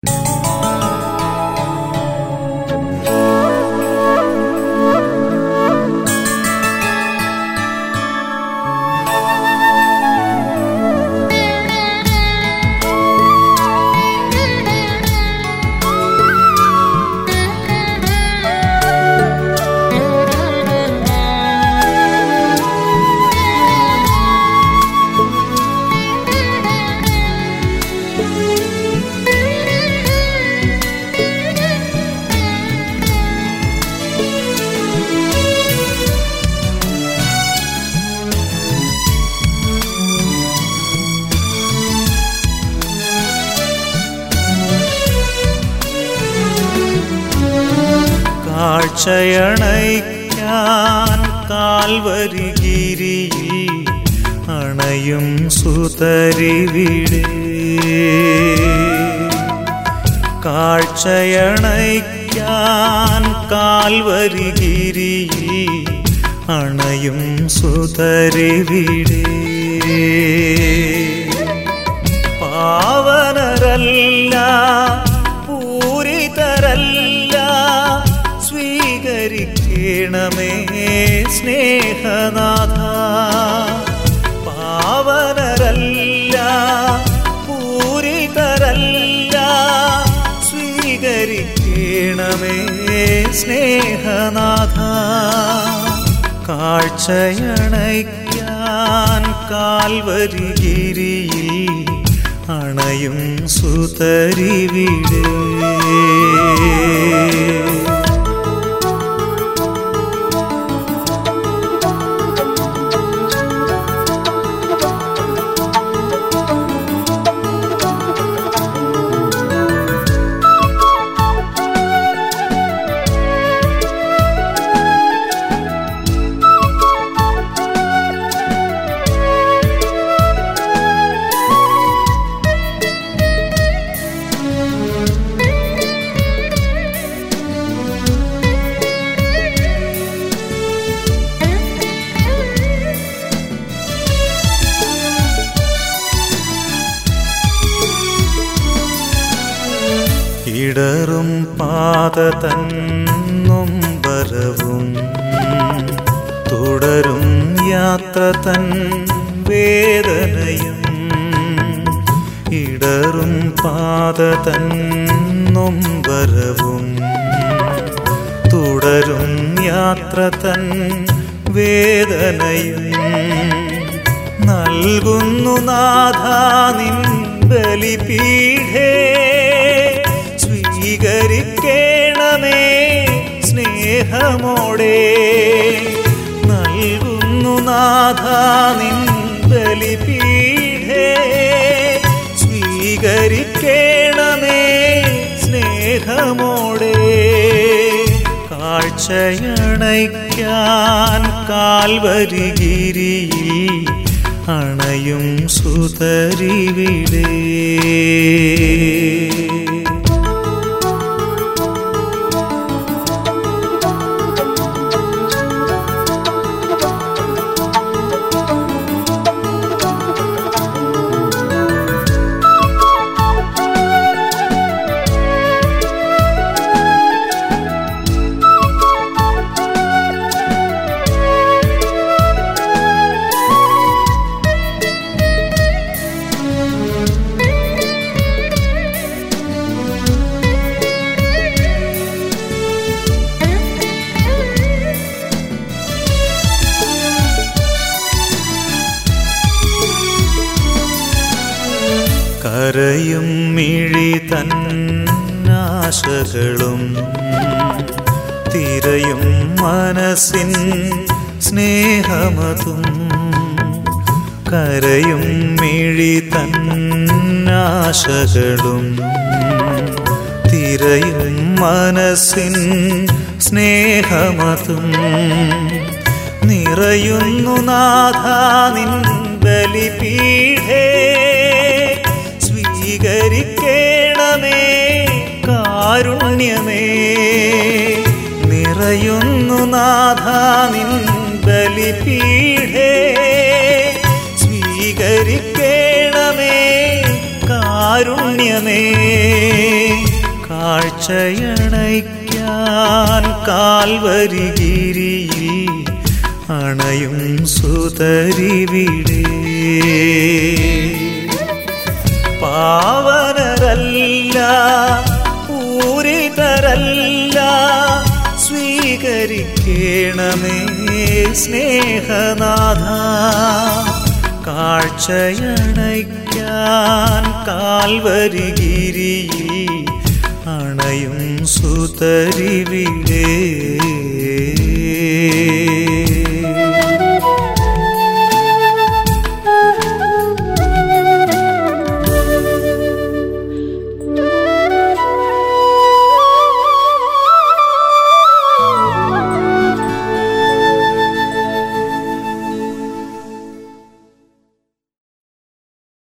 കാഴ്ചയണയ്ക്കാൻ കാൽവരികിരിയിൽ അണയും സുതരിവിടെ കാഴ്ചയണയ്ക്കാൻ കാൽവരികിരിയിൽ അണയും സുതരിവിടെ പാവനരല്ല പൂരിതരല്ല സ്വീകരിക്കണമേ സ്നേഹനാഥ പാവനരല്ല പൂരിതരല്ല സ്വീകരിക്കണമേ സ്നേഹനാഥ കാഴ്ചയണയ്ക്കാൻ കാൽവരികിരിയിൽ അണയും സുതരിവിടെ ഇടറും പാത തന്നും വരവും തുടരും യാത്ര തൻ വേദനയും ഇടറും പാത തന്നും വരവും തുടരും യാത്ര തൻ വേദനയും നൽകുന്നു നാഥ നിൻ ബലിപീഠേ സ്വീകരിക്കണമേ സ്നേഹമോടെ നൽകുന്നു നാഥ നിൻ ബലിപീഠേ സ്വീകരിക്കണമേ സ്നേഹമോടെ കാഴ്ചയണയ്ക്കാൻ കാൽവരികിരിയിൽ അണയും സുതരിവിടെ കരയും മിഴി തന്നാശകളും തിരയും മനസ്സിൻ സ്നേഹമതും കരയും മിഴി തന്നാശകളും തിരയും മനസ്സിൻ സ്നേഹമതും നിറയുന്നു നാഥ നിൻ ബലിപീഠേ സ്വീകരിക്കണമേ കാരുണ്യമേ നിറയുന്നു നാഥ നിൻ ബലിപീഠേ സ്വീകരിക്കണമേ കാരുണ്യമേ കാഴ്ചയണയ്ക്കാൻ കാൽവരിഗിരിയിൽ അണയും സുതരിവിടെ പാവനരല്ല പൂരിതരല്ല സ്വീകരിക്കണമേ സ്നേഹനാഥ കാഴ്ചയണയ്ക്കാൻ കാൽവരിഗിരിയിൽ അണയും സുതരിവിടെ